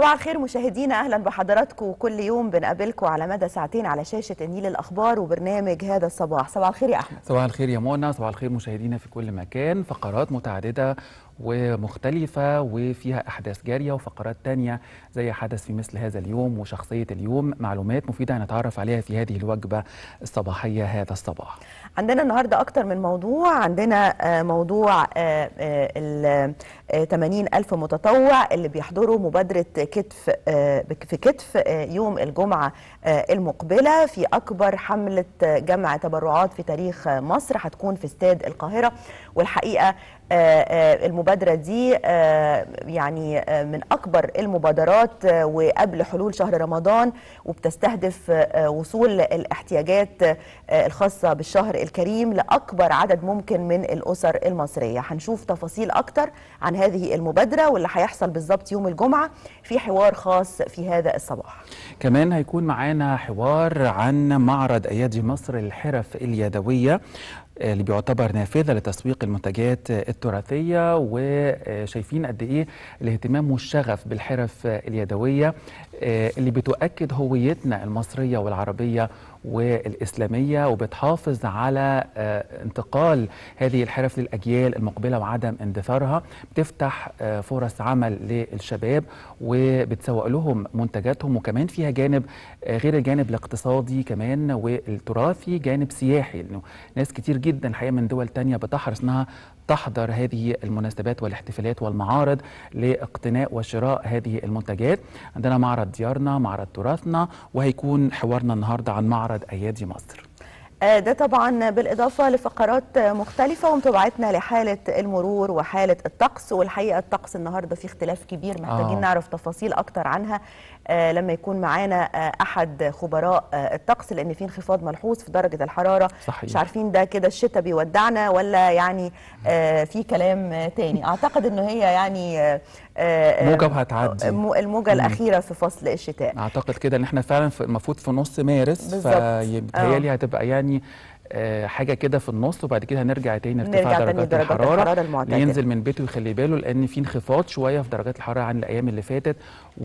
صباح الخير مشاهدينا اهلا بحضراتكم كل يوم بنقابلكم على مدى ساعتين على شاشه النيل الاخبار وبرنامج هذا الصباح صباح الخير يا احمد صباح الخير يا منى صباح الخير مشاهدينا في كل مكان فقرات متعدده ومختلفة وفيها أحداث جارية وفقرات تانية زي حدث في مثل هذا اليوم وشخصية اليوم معلومات مفيدة هنتعرف عليها في هذه الوجبة الصباحية هذا الصباح عندنا النهارده اكتر من موضوع عندنا آه، موضوع آه، آه، ال 80 ألف متطوع اللي بيحضروا مبادرة كتف آه، بك- في كتف آه، يوم الجمعة آه، المقبلة في أكبر حملة آه، جمع تبرعات في تاريخ آه، مصر هتكون في استاد القاهرة والحقيقة آه، آه، المبادرة دي آه، يعني آه، من أكبر المبادرات آه، وقبل حلول شهر رمضان وبتستهدف آه، وصول الاحتياجات آه، الخاصة بالشهر الكريم لأكبر عدد ممكن من الأسر المصرية هنشوف تفاصيل أكتر عن هذه المبادرة واللي هيحصل بالظبط يوم الجمعة في حوار خاص في هذا الصباح كمان هيكون معانا حوار عن معرض أيادي مصر للحرف اليدوية آه، اللي بيعتبر نافذة لتسويق المنتجات آه، التراثية وشايفين قد إيه الاهتمام والشغف بالحرف آه، اليدوية آه، اللي بتؤكد هويتنا المصرية والعربية والإسلامية وبتحافظ على آه، انتقال هذه الحرف للأجيال المقبلة وعدم اندثارها بتفتح آه، فرص عمل للشباب وبتسوق لهم منتجاتهم وكمان فيها جانب آه، غير الجانب الاقتصادي كمان والتراثي جانب سياحي لأنه ناس كتير جدا الحقيقة من دول تانية بتحرص انها تحضر هذه المناسبات والاحتفالات والمعارض لاقتناء وشراء هذه المنتجات عندنا معرض ديارنا معرض تراثنا وهيكون حوارنا النهارده عن معرض ايادي مصر آه، ده طبعا بالإضافة لفقرات آه، مختلفة ومتابعتنا لحالة المرور وحالة الطقس والحقيقة الطقس النهاردة فيه اختلاف كبير محتاجين آه. نعرف تفاصيل أكتر عنها آه، لما يكون معانا آه، أحد خبراء آه، الطقس لأن في انخفاض ملحوظ في درجة الحرارة صحيح. مش عارفين ده كده الشتاء بيودعنا ولا يعني آه، في كلام آه، تاني أعتقد إنه هي يعني آه، آه، موجة وهتعدي. الم- الموجة الأخيرة في فصل الشتاء اعتقد كده ان احنا فعلا في المفروض في نص مارس بالظبط. فبيتهيألي هتبقى يعني آه، حاجه كده في النص وبعد كده هنرجع تاني نرجع ارتفاع تاني درجات, درجات الحراره, الحرارة المعتدلة. اللي ينزل من بيته يخلي باله لان في انخفاض شويه في درجات الحراره عن الايام اللي فاتت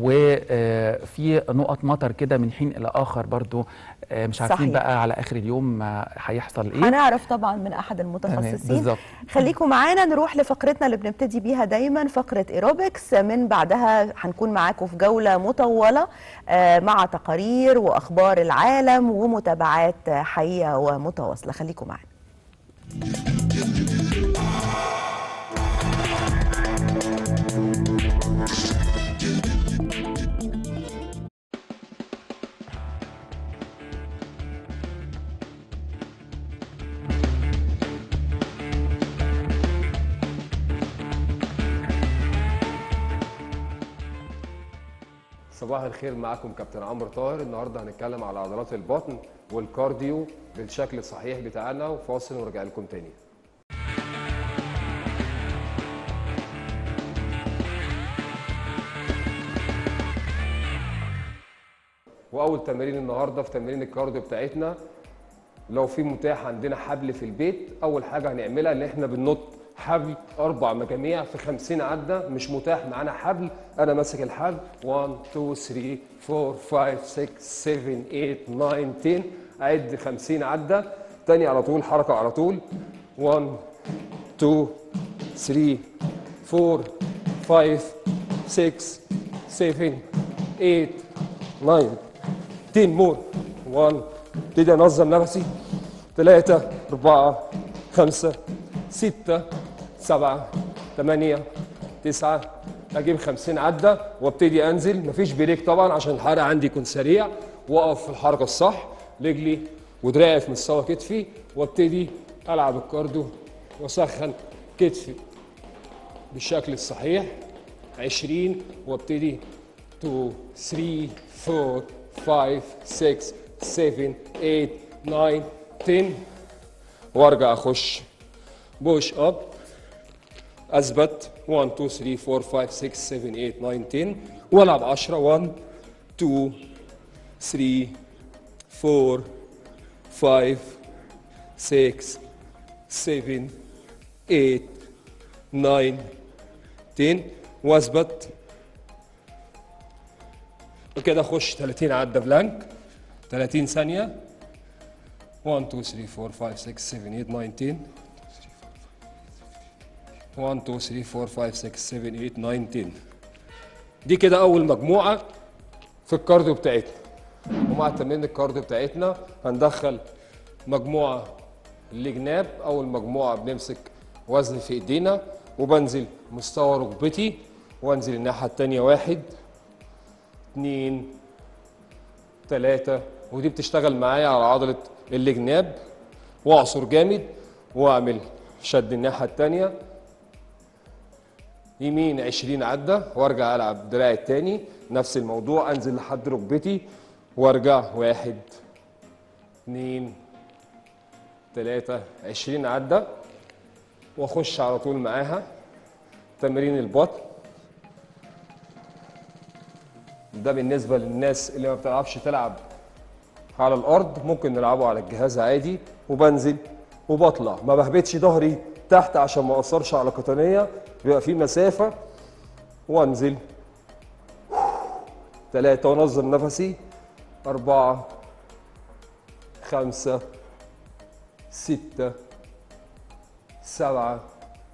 وفي نقط مطر كده من حين الى اخر برضو آه، مش عارفين صحيح. بقى على اخر اليوم آه، هيحصل ايه هنعرف طبعا من احد المتخصصين بالظبط. خليكم معانا نروح لفقرتنا اللي بنبتدي بيها دايما فقره ايروبكس من بعدها هنكون معاكم في جوله مطوله آه، مع تقارير واخبار العالم ومتابعات آه، حيه ومتواصله خليكم معانا صباح الخير معاكم كابتن عمرو طاهر النهارده هنتكلم على عضلات البطن والكارديو بالشكل الصحيح بتاعنا وفاصل ونرجع لكم تاني واول تمارين النهارده في تمارين الكارديو بتاعتنا لو في متاح عندنا حبل في البيت اول حاجه هنعملها ان احنا بننط حبل اربع مجاميع في 50 عده مش متاح معانا حبل انا ماسك الحبل 1 2 3 4 5 6 7 8 9 10 اعد 50 عده تاني على طول حركه على طول 1 2 3 4 5 6 7 8 9 10 مور 1 ابتدي انظم نفسي 3 4 5 6 7 8 9 اجيب 50 عده وابتدي انزل مفيش بريك طبعا عشان الحرق عندي يكون سريع واقف في الحركه الصح رجلي ودراعي في مستوى كتفي وابتدي العب الكارديو واسخن كتفي بالشكل الصحيح 20 وابتدي 2 3 4 5 6 7 8 9 10 وارجع اخش بوش اب اثبت 1 2 3 4 5 6 7 8 9 10 والعب 10 1 2 3 4 5 6 7 8 9 10 واثبت وكده اخش 30 عده بلانك 30 ثانيه 1 2 3 4 5 6 7 8 9 10 1 2 3 4 5 6 7 8 9 10 دي كده اول مجموعه في الكارديو بتاعتنا ومع تمرين الكارديو بتاعتنا هندخل مجموعه لجناب اول مجموعه بنمسك وزن في ايدينا وبنزل مستوى ركبتي وانزل الناحيه التانيه واحد اتنين تلاته ودي بتشتغل معايا على عضله الجناب واعصر جامد واعمل شد الناحيه التانيه يمين 20 عدة وارجع العب دراعي التاني نفس الموضوع انزل لحد ركبتي وارجع واحد اتنين تلاتة 20 عدة واخش على طول معاها تمرين البطن ده بالنسبة للناس اللي ما بتلعبش تلعب على الارض ممكن نلعبه على الجهاز عادي وبنزل وبطلع ما بهبتش ظهري تحت عشان ما اقصرش على قطنيه بيبقى في مسافه وانزل ثلاثة وانظم نفسي أربعة خمسة ستة سبعة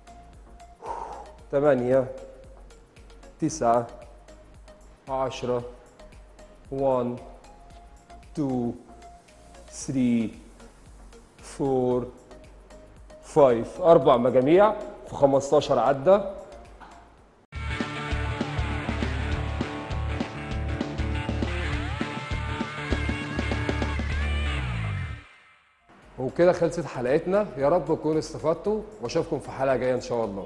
ثمانية تسعة عشرة 1 2 3 4 5 أربع مجاميع في 15 عدة وكده خلصت حلقتنا يا رب تكونوا استفدتوا واشوفكم في حلقة جاية إن شاء الله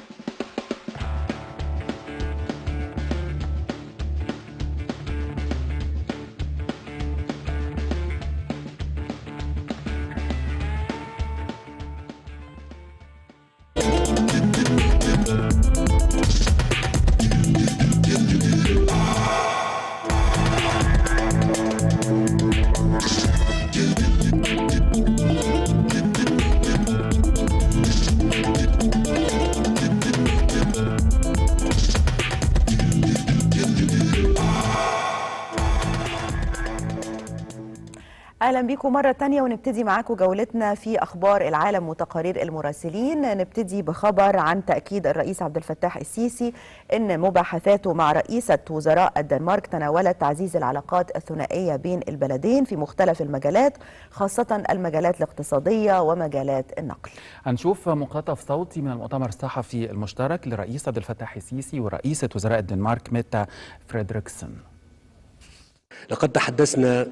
اهلا بيكم مره تانية ونبتدي معاكم جولتنا في اخبار العالم وتقارير المراسلين نبتدي بخبر عن تاكيد الرئيس عبد الفتاح السيسي ان مباحثاته مع رئيسه وزراء الدنمارك تناولت تعزيز العلاقات الثنائيه بين البلدين في مختلف المجالات خاصه المجالات الاقتصاديه ومجالات النقل هنشوف مقتطف صوتي من المؤتمر الصحفي المشترك لرئيس عبد الفتاح السيسي ورئيسة وزراء الدنمارك ميتا فريدريكسون لقد تحدثنا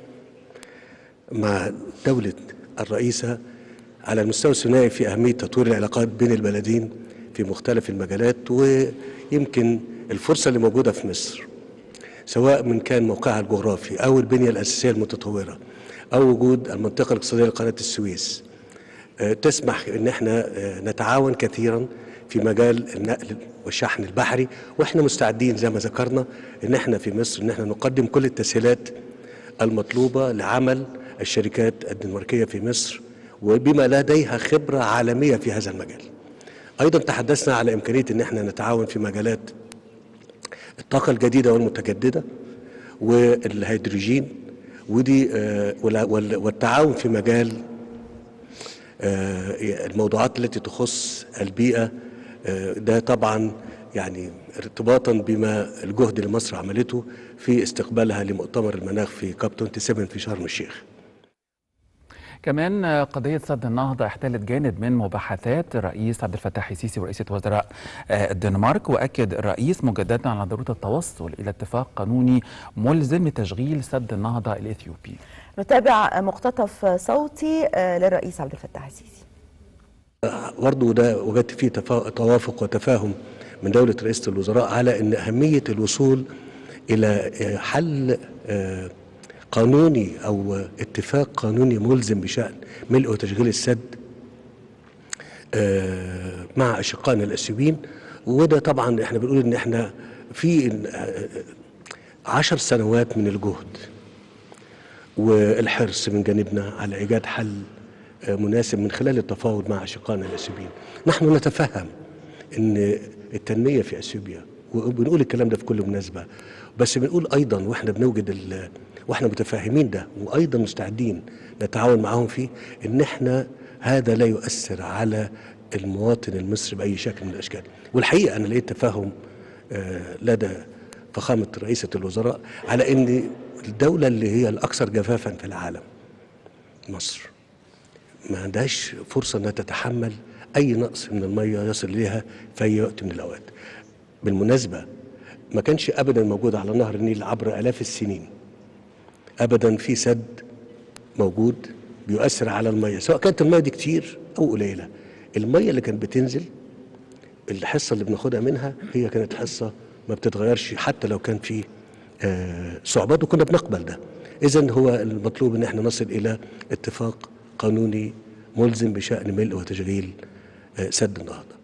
مع دولة الرئيسة على المستوى الثنائي في أهمية تطوير العلاقات بين البلدين في مختلف المجالات ويمكن الفرصة اللي موجودة في مصر سواء من كان موقعها الجغرافي أو البنية الأساسية المتطورة أو وجود المنطقة الاقتصادية لقناة السويس آه، تسمح ان احنا آه، نتعاون كثيرا في مجال النقل والشحن البحري واحنا مستعدين زي ما ذكرنا ان احنا في مصر ان احنا نقدم كل التسهيلات المطلوبه لعمل الشركات الدنماركيه في مصر وبما لديها خبره عالميه في هذا المجال. ايضا تحدثنا على امكانيه ان احنا نتعاون في مجالات الطاقه الجديده والمتجدده والهيدروجين ودي آه، ولا- وال- والتعاون في مجال آه، الموضوعات التي تخص البيئة آه، ده طبعا يعني ارتباطا بما الجهد اللي مصر عملته في استقبالها لمؤتمر المناخ في كاب 27 في شرم الشيخ كمان قضية سد النهضة احتلت جانب من مباحثات الرئيس عبد الفتاح السيسي ورئيسة وزراء آه، الدنمارك وأكد الرئيس مجددا على ضرورة التوصل إلى اتفاق قانوني ملزم لتشغيل سد النهضة الإثيوبي نتابع مقتطف صوتي آه، للرئيس عبد الفتاح السيسي برضه ده وجدت فيه تفا- توافق وتفاهم من دولة رئيسة الوزراء على أن أهمية الوصول إلى آه، حل آه، قانوني أو اتفاق قانوني ملزم بشأن ملء وتشغيل السد آه، مع أشقائنا الأثيوبيين وده طبعا احنا بنقول ان احنا في آه، عشر سنوات من الجهد والحرص من جانبنا على ايجاد حل آه، مناسب من خلال التفاوض مع اشقائنا الاثيوبيين. نحن نتفهم ان التنميه في اثيوبيا وبنقول الكلام ده في كل مناسبه بس بنقول ايضا واحنا بنوجد ال- واحنا متفاهمين ده وايضا مستعدين نتعاون معاهم فيه ان احنا هذا لا يؤثر على المواطن المصري باي شكل من الاشكال والحقيقه انا لقيت تفاهم آه، لدى فخامه رئيسه الوزراء على ان الدوله اللي هي الاكثر جفافا في العالم مصر ما عندهاش فرصه انها تتحمل اي نقص من الميه يصل اليها في اي وقت من الاوقات بالمناسبه ما كانش ابدا موجود على نهر النيل عبر الاف السنين ابدا في سد موجود بيؤثر على الميه سواء كانت الميه دي كتير او قليله الميه اللي كانت بتنزل الحصه اللي بناخدها منها هي كانت حصه ما بتتغيرش حتى لو كان في آه، صعوبات وكنا بنقبل ده اذا هو المطلوب ان احنا نصل الى اتفاق قانوني ملزم بشان ملء وتشغيل آه، سد النهضه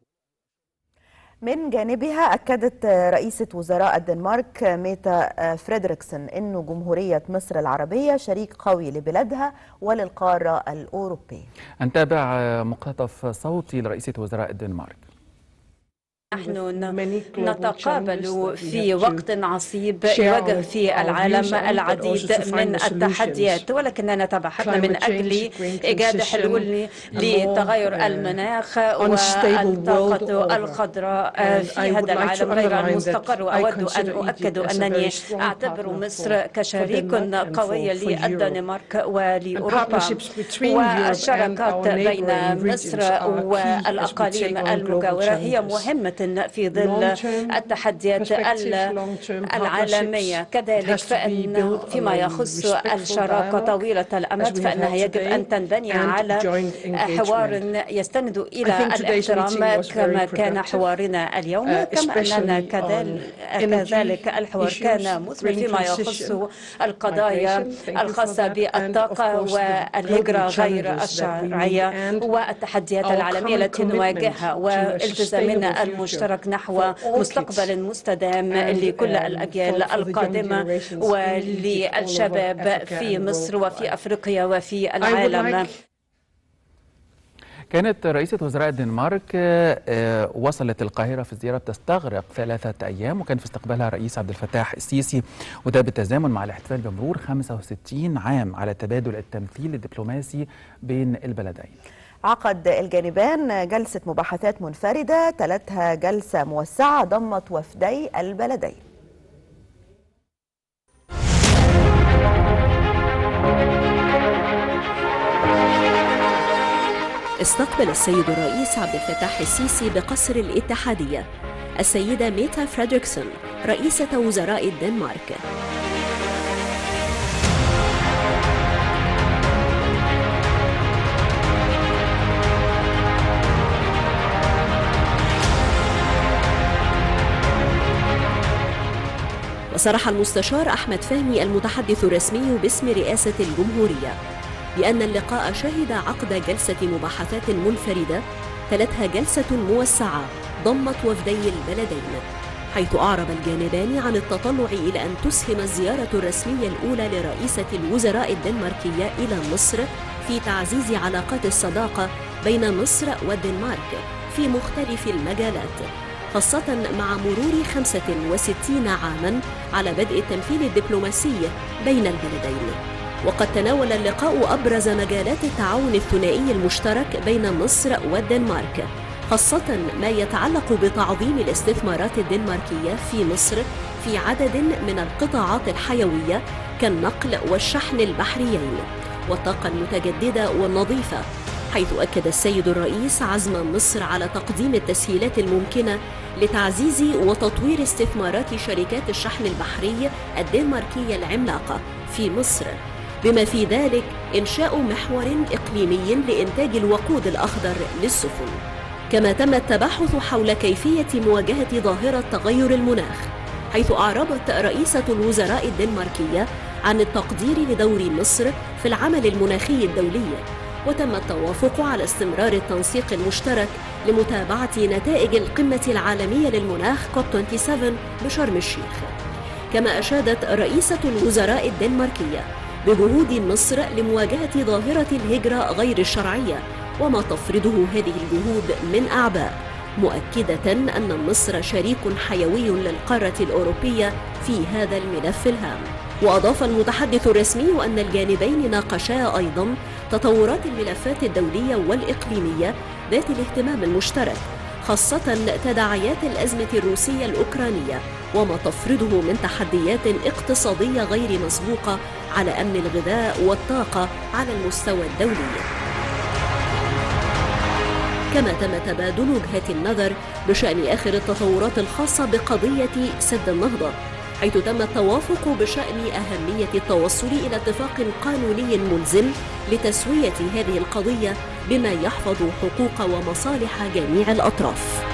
من جانبها أكدت رئيسة وزراء الدنمارك ميتا فريدريكسون أنه جمهورية مصر العربية شريك قوي لبلادها وللقارة الأوروبية نتابع مقتطف صوتي لرئيسة وزراء الدنمارك نحن نتقابل في وقت عصيب يواجه فيه العالم العديد من التحديات ولكننا تبحثنا من أجل إيجاد حلول لتغير المناخ والطاقة الخضراء في هذا العالم غير المستقر وأود أن أؤكد أنني أعتبر مصر كشريك قوي للدنمارك ولأوروبا والشراكات بين مصر والأقاليم المجاورة هي مهمة في ظل التحديات العالمية كذلك فإن فيما يخص الشراكة طويلة الأمد فإنها يجب أن تنبني على حوار يستند إلى الاحترام كما كان حوارنا اليوم كما أننا كذلك الحوار كان مثمر فيما يخص القضايا الخاصة بالطاقة والهجرة غير الشرعية والتحديات العالمية التي نواجهها والتزامنا المشترك نحو مستقبل مستدام لكل الأجيال القادمة وللشباب في مصر وفي أفريقيا وفي العالم كانت رئيسة وزراء الدنمارك آه، وصلت القاهرة في زيارة تستغرق ثلاثة أيام وكان في استقبالها الرئيس عبد الفتاح السيسي وده بالتزامن مع الاحتفال بمرور 65 عام على تبادل التمثيل الدبلوماسي بين البلدين عقد الجانبان جلسة مباحثات منفردة تلتها جلسة موسعة ضمت وفدي البلدين استقبل السيد الرئيس عبد الفتاح السيسي بقصر الاتحادية السيدة ميتا فريدريكسون رئيسة وزراء الدنمارك وصرح المستشار أحمد فهمي المتحدث الرسمي باسم رئاسة الجمهورية بأن اللقاء شهد عقد جلسة مباحثات منفردة تلتها جلسة موسعة ضمت وفدي البلدين حيث أعرب الجانبان عن التطلع إلى أن تسهم الزيارة الرسمية الأولى لرئيسة الوزراء الدنماركية إلى مصر في تعزيز علاقات الصداقة بين مصر والدنمارك في مختلف المجالات خاصة مع مرور 65 عاما على بدء التمثيل الدبلوماسي بين البلدين وقد تناول اللقاء أبرز مجالات التعاون الثنائي المشترك بين مصر والدنمارك خاصة ما يتعلق بتعظيم الاستثمارات الدنماركية في مصر في عدد من القطاعات الحيوية كالنقل والشحن البحريين والطاقة المتجددة والنظيفة حيث أكد السيد الرئيس عزم مصر على تقديم التسهيلات الممكنة لتعزيز وتطوير استثمارات شركات الشحن البحري الدنماركية العملاقة في مصر بما في ذلك إنشاء محور إقليمي لإنتاج الوقود الأخضر للسفن كما تم التباحث حول كيفية مواجهة ظاهرة تغير المناخ حيث أعربت رئيسة الوزراء الدنماركية عن التقدير لدور مصر في العمل المناخي الدولي وتم التوافق على استمرار التنسيق المشترك لمتابعة نتائج القمة العالمية للمناخ كوب 27 بشرم الشيخ كما أشادت رئيسة الوزراء الدنماركية بجهود مصر لمواجهة ظاهرة الهجرة غير الشرعية وما تفرضه هذه الجهود من أعباء مؤكدة أن مصر شريك حيوي للقارة الأوروبية في هذا الملف الهام وأضاف المتحدث الرسمي أن الجانبين ناقشا أيضا تطورات الملفات الدولية والإقليمية ذات الاهتمام المشترك خاصة تداعيات الأزمة الروسية الأوكرانية وما تفرضه من تحديات اقتصادية غير مسبوقة على أمن الغذاء والطاقة على المستوى الدولي كما تم تبادل وجهات النظر بشأن آخر التطورات الخاصة بقضية سد النهضة حيث تم التوافق بشأن أهمية التوصل إلى اتفاق قانوني ملزم لتسوية هذه القضية بما يحفظ حقوق ومصالح جميع الأطراف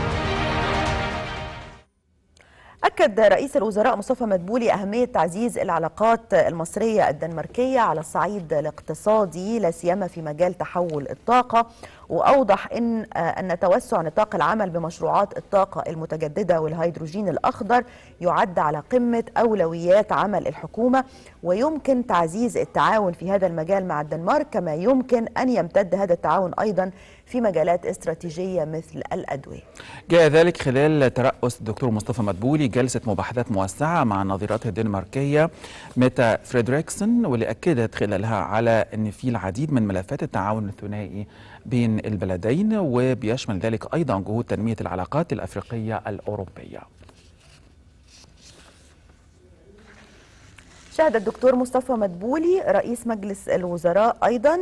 أكد رئيس الوزراء مصطفى مدبولي أهمية تعزيز العلاقات المصرية الدنماركية على الصعيد الاقتصادي لا سيما في مجال تحول الطاقة وأوضح إن أن توسع نطاق العمل بمشروعات الطاقة المتجددة والهيدروجين الأخضر يعد على قمة أولويات عمل الحكومة ويمكن تعزيز التعاون في هذا المجال مع الدنمارك كما يمكن أن يمتد هذا التعاون أيضا في مجالات استراتيجية مثل الأدوية جاء ذلك خلال ترأس الدكتور مصطفى مدبولي جلسة مباحثات موسعة مع نظيرته الدنماركية ميتا فريدريكسون واللي أكدت خلالها على أن في العديد من ملفات التعاون الثنائي بين البلدين وبيشمل ذلك أيضا جهود تنمية العلاقات الأفريقية الأوروبية شهد الدكتور مصطفى مدبولي رئيس مجلس الوزراء ايضا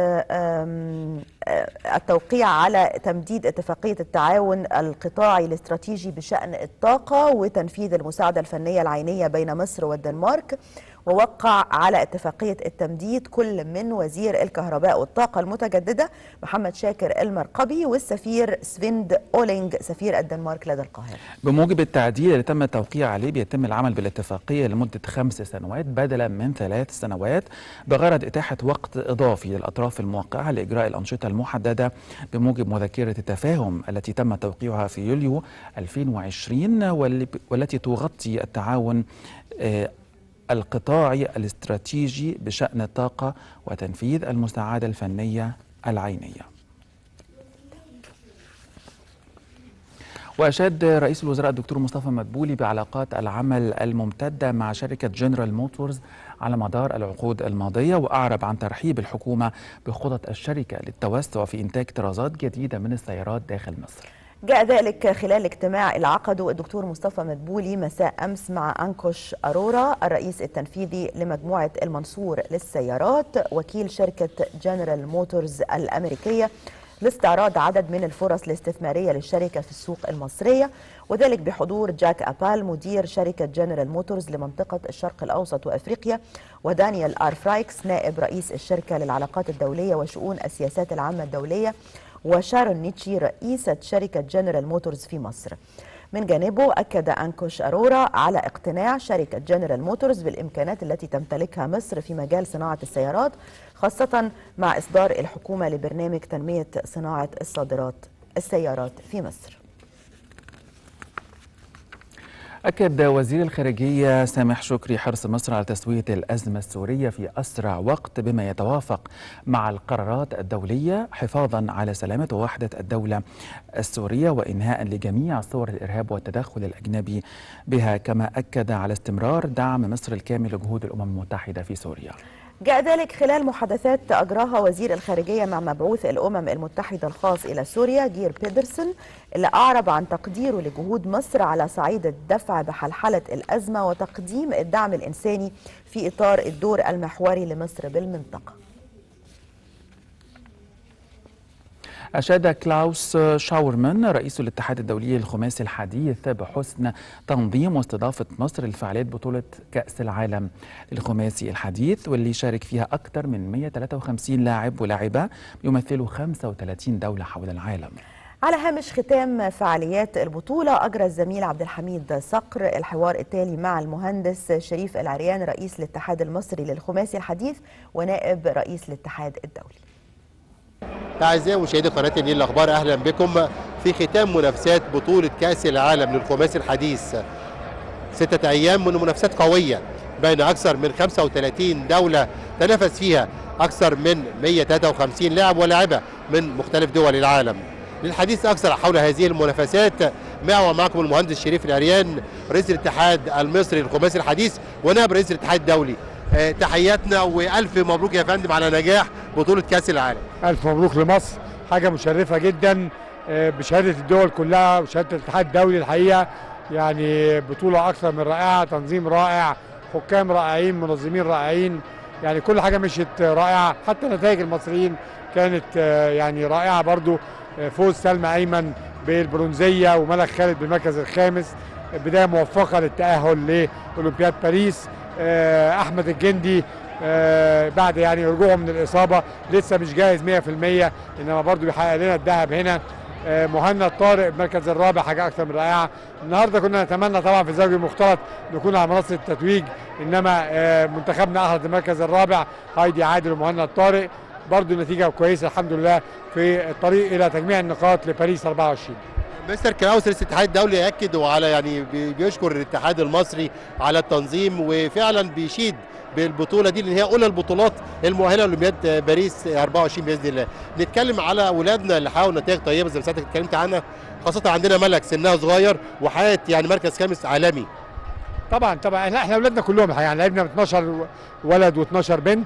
التوقيع على تمديد اتفاقيه التعاون القطاعي الاستراتيجي بشان الطاقه وتنفيذ المساعده الفنيه العينيه بين مصر والدنمارك ووقع على اتفاقية التمديد كل من وزير الكهرباء والطاقة المتجددة محمد شاكر المرقبي والسفير سفيند أولينج سفير الدنمارك لدى القاهرة بموجب التعديل اللي تم التوقيع عليه بيتم العمل بالاتفاقية لمدة خمس سنوات بدلا من ثلاث سنوات بغرض إتاحة وقت إضافي للأطراف الموقعة لإجراء الأنشطة المحددة بموجب مذكرة التفاهم التي تم توقيعها في يوليو 2020 والتي تغطي التعاون القطاعي الاستراتيجي بشأن الطاقة وتنفيذ المساعدة الفنية العينية وأشاد رئيس الوزراء الدكتور مصطفى مدبولي بعلاقات العمل الممتدة مع شركة جنرال موتورز على مدار العقود الماضية وأعرب عن ترحيب الحكومة بخطط الشركة للتوسع في إنتاج طرازات جديدة من السيارات داخل مصر جاء ذلك خلال اجتماع العقده الدكتور مصطفى مدبولي مساء أمس مع أنكوش أرورا الرئيس التنفيذي لمجموعة المنصور للسيارات وكيل شركة جنرال موتورز الأمريكية لاستعراض عدد من الفرص الاستثمارية للشركة في السوق المصرية وذلك بحضور جاك أبال مدير شركة جنرال موتورز لمنطقة الشرق الأوسط وأفريقيا ودانيال آر فرايكس نائب رئيس الشركة للعلاقات الدولية وشؤون السياسات العامة الدولية وشارون نيتشي رئيسة شركة جنرال موتورز في مصر من جانبه أكد أنكوش أرورا على اقتناع شركة جنرال موتورز بالإمكانات التي تمتلكها مصر في مجال صناعة السيارات خاصة مع إصدار الحكومة لبرنامج تنمية صناعة الصادرات السيارات في مصر أكد وزير الخارجية سامح شكري حرص مصر على تسوية الأزمة السورية في أسرع وقت بما يتوافق مع القرارات الدولية حفاظا على سلامة ووحدة الدولة السورية وإنهاء لجميع صور الإرهاب والتدخل الأجنبي بها كما أكد على استمرار دعم مصر الكامل لجهود الأمم المتحدة في سوريا جاء ذلك خلال محادثات أجراها وزير الخارجية مع مبعوث الأمم المتحدة الخاص إلى سوريا جير بيدرسون اللي أعرب عن تقديره لجهود مصر على صعيد الدفع بحلحلة الأزمة وتقديم الدعم الإنساني في إطار الدور المحوري لمصر بالمنطقة أشاد كلاوس شاورمان رئيس الاتحاد الدولي للخماسي الحديث بحسن تنظيم واستضافة مصر لفعاليات بطولة كأس العالم للخماسي الحديث واللي شارك فيها أكثر من 153 لاعب ولاعبة يمثلوا 35 دولة حول العالم على هامش ختام فعاليات البطولة أجرى الزميل عبد الحميد صقر الحوار التالي مع المهندس شريف العريان رئيس الاتحاد المصري للخماسي الحديث ونائب رئيس الاتحاد الدولي أعزائي مشاهدي قناة النيل الأخبار أهلا بكم في ختام منافسات بطولة كأس العالم للخماسي الحديث ستة أيام من منافسات قوية بين أكثر من 35 دولة تنافس فيها أكثر من 153 لاعب ولاعبة من مختلف دول العالم للحديث اكثر حول هذه المنافسات معي ومعكم المهندس شريف العريان رئيس الاتحاد المصري للخماسي الحديث ونائب رئيس الاتحاد الدولي آه، تحياتنا والف مبروك يا فندم على نجاح بطوله كاس العالم الف مبروك لمصر حاجه مشرفه جدا آه، بشهاده الدول كلها وشهاده الاتحاد الدولي الحقيقه يعني بطوله اكثر من رائعه تنظيم رائع حكام رائعين منظمين رائعين يعني كل حاجه مشيت رائعه حتى نتائج المصريين كانت آه، يعني رائعه برضو آه، فوز سلمى ايمن بالبرونزيه وملك خالد بالمركز الخامس بدايه موفقه للتاهل لاولمبياد باريس آه، احمد الجندي آه، بعد يعني رجوعه من الاصابه لسه مش جاهز 100% انما برضو بيحقق لنا الذهب هنا آه، مهند طارق المركز الرابع حاجه اكثر من رائعه النهارده كنا نتمنى طبعا في الزوج المختلط نكون على منصه التتويج انما آه، منتخبنا اخذ المركز الرابع هايدي عادل ومهند طارق برضو نتيجه كويسه الحمد لله في الطريق الى تجميع النقاط لباريس 24 مستر كراوس رئيس الاتحاد الدولي ياكد وعلى يعني بي- بيشكر الاتحاد المصري على التنظيم وفعلا بيشيد بالبطوله دي لان هي اولى البطولات المؤهله لاولمبياد باريس 24 باذن الله. نتكلم على اولادنا اللي حققوا نتائج طيبه زي ما سيادتك اتكلمت عنها خاصه عندنا ملك سنها صغير وحققت يعني مركز خامس عالمي. طبعا طبعا احنا احنا اولادنا كلهم الحقيقه يعني لعبنا 12 ولد و12 بنت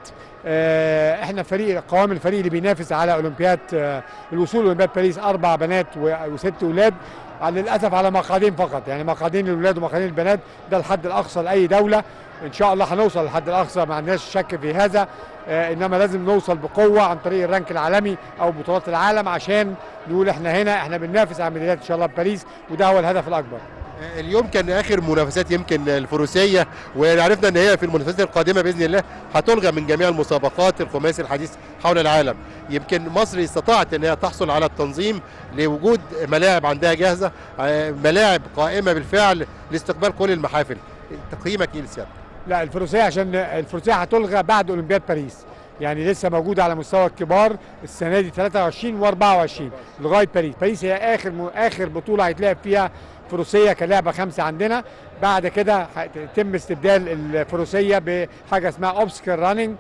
آه، احنا فريق قوام الفريق اللي بينافس على اولمبياد آه، الوصول لاولمبياد باريس اربع بنات و- وست اولاد على- للاسف على مقعدين فقط يعني مقعدين للاولاد ومقعدين للبنات ده الحد الاقصى لاي دوله ان شاء الله هنوصل للحد الاقصى ما عندناش شك في هذا آه، انما لازم نوصل بقوه عن طريق الرانك العالمي او بطولات العالم عشان نقول احنا هنا احنا بننافس على ميداليات ان شاء الله باريس وده هو الهدف الاكبر اليوم كان اخر منافسات يمكن الفروسيه وعرفنا ان هي في المنافسات القادمه باذن الله هتلغى من جميع المسابقات الخماسي الحديث حول العالم يمكن مصر استطاعت ان هي تحصل على التنظيم لوجود ملاعب عندها جاهزه آه، ملاعب قائمه بالفعل لاستقبال كل المحافل تقييمك ايه لسيادتك لا الفروسيه عشان الفروسيه هتلغى بعد اولمبياد باريس يعني لسه موجوده على مستوى الكبار السنه دي 23 و24 لغايه باريس باريس هي اخر م... اخر بطوله هيتلعب فيها فروسيه كلعبه خمسه عندنا بعد كده هيتم استبدال الفروسيه بحاجه اسمها اوبسكر راننج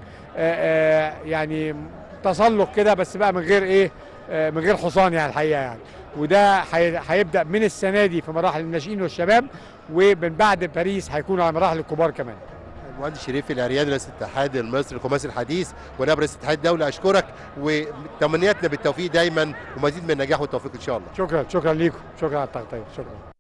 يعني تسلق كده بس بقى من غير ايه آه، من غير حصان يعني الحقيقه يعني وده هي- هيبدا من السنه دي في مراحل الناشئين والشباب ومن بعد باريس هيكون على مراحل الكبار كمان المهندس شريف العريان رئيس الاتحاد المصري الخماسي الحديث ونائب رئيس الاتحاد الدولي اشكرك وتمنياتنا بالتوفيق دايما ومزيد من النجاح والتوفيق ان شاء الله شكرا شكرا ليكم شكرا على التغطيه شكرا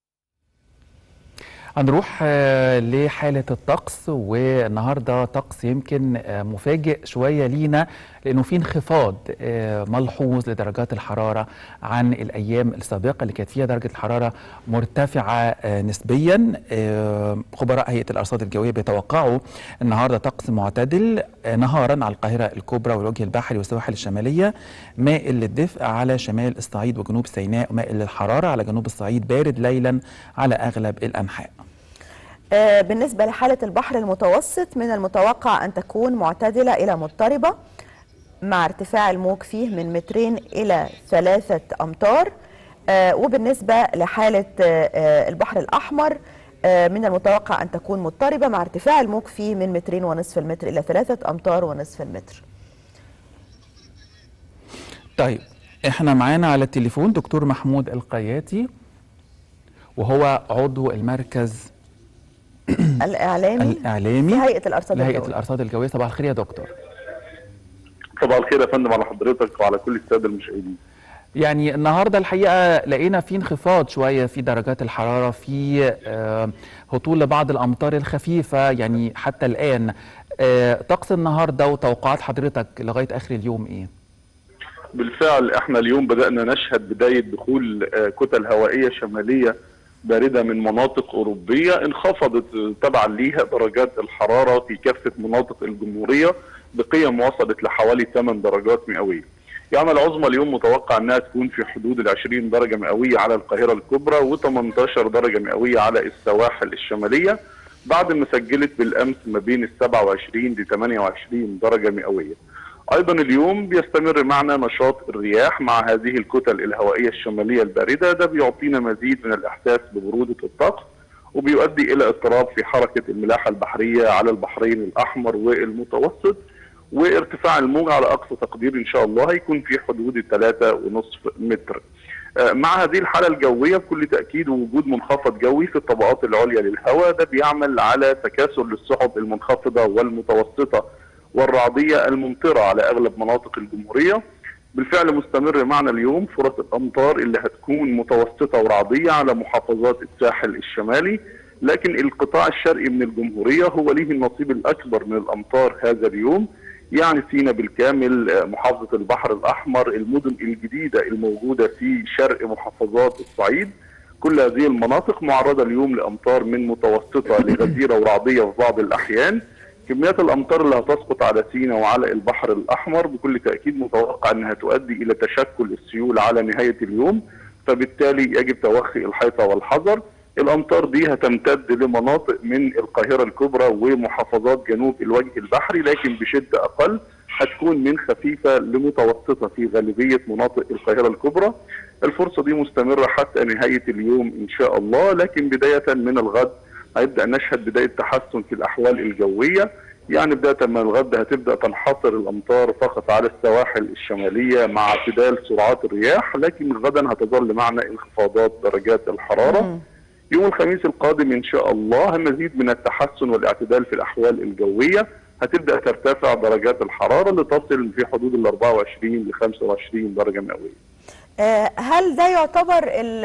هنروح آه، لحالة الطقس والنهاردة طقس يمكن آه، مفاجئ شوية لينا لأنه في انخفاض آه، ملحوظ لدرجات الحرارة عن الأيام السابقة اللي كانت فيها درجة الحرارة مرتفعة آه، نسبيا آه، خبراء هيئة الأرصاد الجوية بيتوقعوا النهاردة طقس معتدل آه، نهارا على القاهرة الكبرى والوجه البحري والسواحل الشمالية مائل للدفء على شمال الصعيد وجنوب سيناء ومائل للحرارة على جنوب الصعيد بارد ليلا على أغلب الأنحاء آه، بالنسبة لحالة البحر المتوسط من المتوقع أن تكون معتدلة إلى مضطربة مع ارتفاع الموج فيه من مترين إلى ثلاثة أمتار آه، وبالنسبة لحالة آه، آه، البحر الأحمر آه، من المتوقع أن تكون مضطربة مع ارتفاع الموج فيه من مترين ونصف المتر إلى ثلاثة أمتار ونصف المتر طيب احنا معانا على التليفون دكتور محمود القياتي وهو عضو المركز الإعلامي الإعلامي في هيئة الأرصاد لهيئة الجوية. الأرصاد الجوية صباح الخير يا دكتور صباح الخير يا فندم على حضرتك وعلى كل الساده المشاهدين يعني النهارده الحقيقه لقينا في انخفاض شويه في درجات الحراره في آه، هطول لبعض الامطار الخفيفه يعني حتى الان آه، طقس النهارده وتوقعات حضرتك لغايه اخر اليوم ايه؟ بالفعل احنا اليوم بدانا نشهد بدايه دخول آه، كتل هوائيه شماليه بارده من مناطق اوروبيه انخفضت آه، تبعا ليها درجات الحراره في كافه مناطق الجمهوريه بقيم وصلت لحوالي 8 درجات مئويه. يعني العظمى اليوم متوقع انها تكون في حدود ال 20 درجه مئويه على القاهره الكبرى و18 درجه مئويه على السواحل الشماليه بعد ما سجلت بالامس ما بين ال 27 ل 28 درجه مئويه. ايضا اليوم بيستمر معنا نشاط الرياح مع هذه الكتل الهوائيه الشماليه البارده ده بيعطينا مزيد من الاحساس ببروده الطقس وبيؤدي الى اضطراب في حركه الملاحه البحريه على البحرين الاحمر والمتوسط وارتفاع الموج على اقصى تقدير ان شاء الله هيكون في حدود الثلاثة ونصف متر مع هذه الحالة الجوية بكل تأكيد وجود منخفض جوي في الطبقات العليا للهواء ده بيعمل على تكاثر للسحب المنخفضة والمتوسطة والرعدية الممطرة على أغلب مناطق الجمهورية بالفعل مستمر معنا اليوم فرص الأمطار اللي هتكون متوسطة ورعدية على محافظات الساحل الشمالي لكن القطاع الشرقي من الجمهورية هو ليه النصيب الأكبر من الأمطار هذا اليوم يعني سينا بالكامل محافظة البحر الأحمر المدن الجديدة الموجودة في شرق محافظات الصعيد كل هذه المناطق معرضة اليوم لأمطار من متوسطة لغزيرة ورعدية في بعض الأحيان كميات الأمطار اللي هتسقط على سينا وعلى البحر الأحمر بكل تأكيد متوقع أنها تؤدي إلى تشكل السيول على نهاية اليوم فبالتالي يجب توخي الحيطة والحذر الامطار دي هتمتد لمناطق من القاهره الكبرى ومحافظات جنوب الوجه البحري لكن بشده اقل هتكون من خفيفه لمتوسطه في غالبيه مناطق القاهره الكبرى الفرصه دي مستمره حتى نهايه اليوم ان شاء الله لكن بدايه من الغد هيبدا نشهد بدايه تحسن في الاحوال الجويه يعني بدايه من الغد هتبدا تنحصر الامطار فقط على السواحل الشماليه مع اعتدال سرعات الرياح لكن غدا هتظل معنا انخفاضات درجات الحراره م. يوم الخميس القادم ان شاء الله مزيد من التحسن والاعتدال في الاحوال الجويه هتبدا ترتفع درجات الحراره لتصل في حدود ال 24 ل 25 درجه مئويه. هل ده يعتبر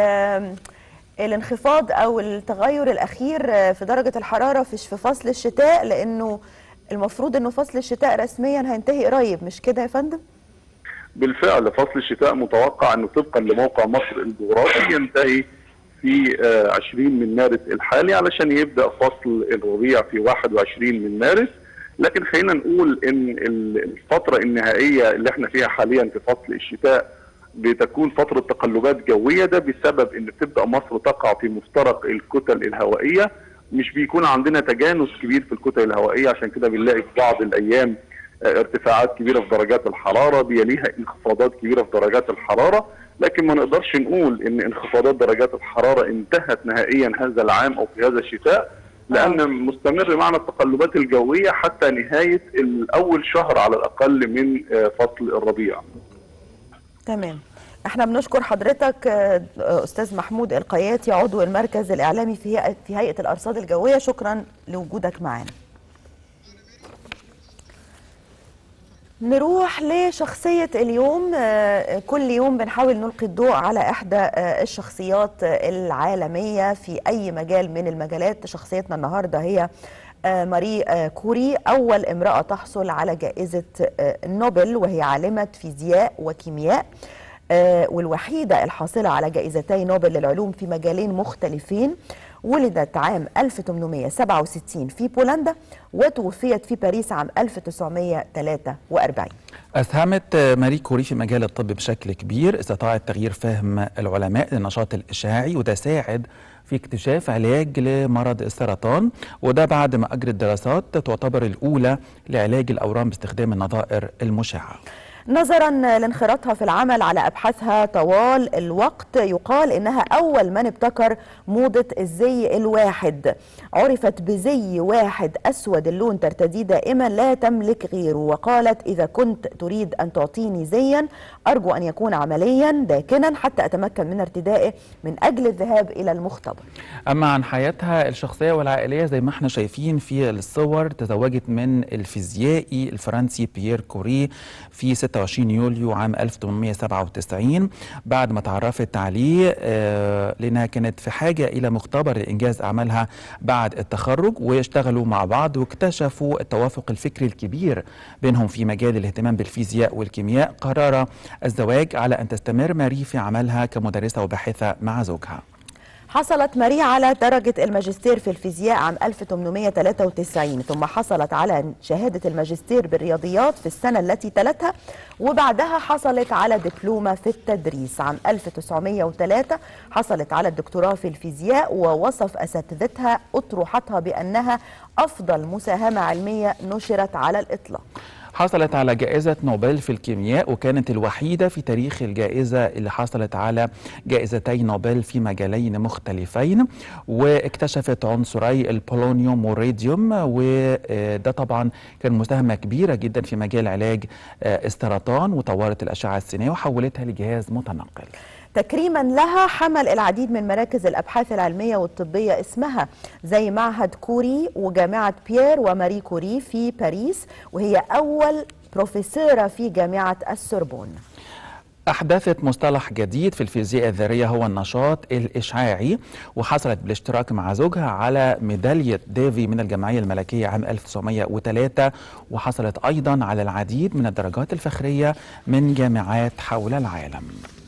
الانخفاض او التغير الاخير في درجه الحراره في فصل الشتاء لانه المفروض انه فصل الشتاء رسميا هينتهي قريب مش كده يا فندم؟ بالفعل فصل الشتاء متوقع انه طبقا لموقع مصر الجغرافي ينتهي في 20 من مارس الحالي علشان يبدا فصل الربيع في 21 من مارس لكن خلينا نقول ان الفتره النهائيه اللي احنا فيها حاليا في فصل الشتاء بتكون فتره تقلبات جويه ده بسبب ان بتبدا مصر تقع في مفترق الكتل الهوائيه مش بيكون عندنا تجانس كبير في الكتل الهوائيه عشان كده بنلاقي في بعض الايام ارتفاعات كبيره في درجات الحراره بيليها انخفاضات كبيره في درجات الحراره لكن ما نقدرش نقول ان انخفاضات درجات الحراره انتهت نهائيا هذا العام او في هذا الشتاء لان مستمر معنا التقلبات الجويه حتى نهايه اول شهر على الاقل من فصل الربيع. تمام. احنا بنشكر حضرتك استاذ محمود القياتي عضو المركز الاعلامي في هيئه في هيئه الارصاد الجويه شكرا لوجودك معنا. نروح لشخصية اليوم كل يوم بنحاول نلقي الضوء على إحدى الشخصيات العالمية في أي مجال من المجالات شخصيتنا النهاردة هي ماري كوري أول امرأة تحصل على جائزة نوبل وهي عالمة فيزياء وكيمياء والوحيدة الحاصلة على جائزتي نوبل للعلوم في مجالين مختلفين ولدت عام 1867 في بولندا وتوفيت في باريس عام 1943 أسهمت ماري كوري في مجال الطب بشكل كبير استطاعت تغيير فهم العلماء للنشاط الإشعاعي وده ساعد في اكتشاف علاج لمرض السرطان وده بعد ما أجرت دراسات تعتبر الأولى لعلاج الأورام باستخدام النظائر المشعة نظرا لانخراطها في العمل على ابحاثها طوال الوقت يقال انها اول من ابتكر موضه الزي الواحد عرفت بزي واحد اسود اللون ترتديه دائما لا تملك غيره وقالت اذا كنت تريد ان تعطيني زيا ارجو ان يكون عمليا داكنا حتى اتمكن من ارتدائه من اجل الذهاب الى المختبر اما عن حياتها الشخصيه والعائليه زي ما احنا شايفين في الصور تزوجت من الفيزيائي الفرنسي بيير كوري في 26 يوليو عام 1897 بعد ما تعرفت عليه آه لانها كانت في حاجه الى مختبر لانجاز اعمالها بعد التخرج واشتغلوا مع بعض واكتشفوا التوافق الفكري الكبير بينهم في مجال الاهتمام بالفيزياء والكيمياء قرر الزواج على ان تستمر ماري في عملها كمدرسه وباحثه مع زوجها حصلت ماري على درجة الماجستير في الفيزياء عام 1893 ثم حصلت على شهادة الماجستير بالرياضيات في السنة التي تلتها وبعدها حصلت على دبلومة في التدريس عام 1903 حصلت على الدكتوراه في الفيزياء ووصف أساتذتها أطروحتها بأنها أفضل مساهمة علمية نشرت على الإطلاق حصلت على جائزة نوبل في الكيمياء وكانت الوحيدة في تاريخ الجائزة اللي حصلت على جائزتي نوبل في مجالين مختلفين واكتشفت عنصري البولونيوم والراديوم وده طبعا كان مساهمة كبيرة جدا في مجال علاج السرطان وطورت الأشعة السينية وحولتها لجهاز متنقل تكريما لها حمل العديد من مراكز الابحاث العلميه والطبيه اسمها زي معهد كوري وجامعه بيير وماري كوري في باريس وهي اول بروفيسوره في جامعه السوربون أحدثت مصطلح جديد في الفيزياء الذرية هو النشاط الإشعاعي وحصلت بالاشتراك مع زوجها على ميدالية ديفي من الجمعية الملكية عام 1903 وحصلت أيضا على العديد من الدرجات الفخرية من جامعات حول العالم